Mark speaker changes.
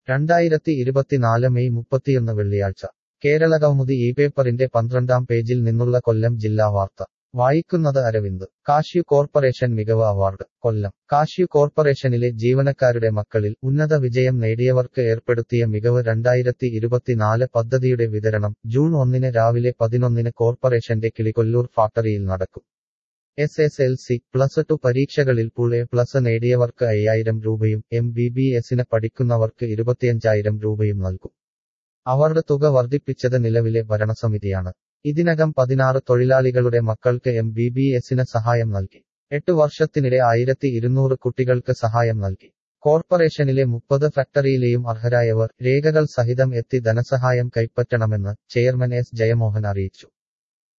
Speaker 1: രണ്ടായിരത്തി ഇരുപത്തിനാല് മെയ് മുപ്പത്തിയൊന്ന് വെള്ളിയാഴ്ച കേരള കൗമുദി ഈ പേപ്പറിന്റെ പന്ത്രണ്ടാം പേജിൽ നിന്നുള്ള കൊല്ലം ജില്ലാ വാർത്ത വായിക്കുന്നത് അരവിന്ദ് കാഷ്യു കോർപ്പറേഷൻ മികവ് അവാർഡ് കൊല്ലം കാഷ്യു കോർപ്പറേഷനിലെ ജീവനക്കാരുടെ മക്കളിൽ ഉന്നത വിജയം നേടിയവർക്ക് ഏർപ്പെടുത്തിയ മികവ് രണ്ടായിരത്തി ഇരുപത്തിനാല് പദ്ധതിയുടെ വിതരണം ജൂൺ ഒന്നിന് രാവിലെ പതിനൊന്നിന് കോർപ്പറേഷന്റെ കിളികൊല്ലൂർ ഫാക്ടറിയിൽ നടക്കും S S L C plus two പരീക്ഷകളിൽ പൂൾ എ പ്ലസ് നേടിയവർക്ക് അയ്യായിരം രൂപയും എം ബി ബി എസിന് പഠിക്കുന്നവർക്ക് ഇരുപത്തിയഞ്ചായിരം രൂപയും നൽകും അവാർഡ് തുക വർദ്ധിപ്പിച്ചത് നിലവിലെ ഭരണസമിതിയാണ് ഇതിനകം പതിനാറ് തൊഴിലാളികളുടെ മക്കൾക്ക് എം ബി ബി എസിന് സഹായം നൽകി എട്ട് വർഷത്തിനിടെ ആയിരത്തി ഇരുന്നൂറ് കുട്ടികൾക്ക് സഹായം നൽകി കോർപ്പറേഷനിലെ മുപ്പത് ഫാക്ടറിയിലെയും അർഹരായവർ രേഖകൾ സഹിതം എത്തി ധനസഹായം കൈപ്പറ്റണമെന്ന് ചെയർമാൻ എസ് ജയമോഹൻ അറിയിച്ചു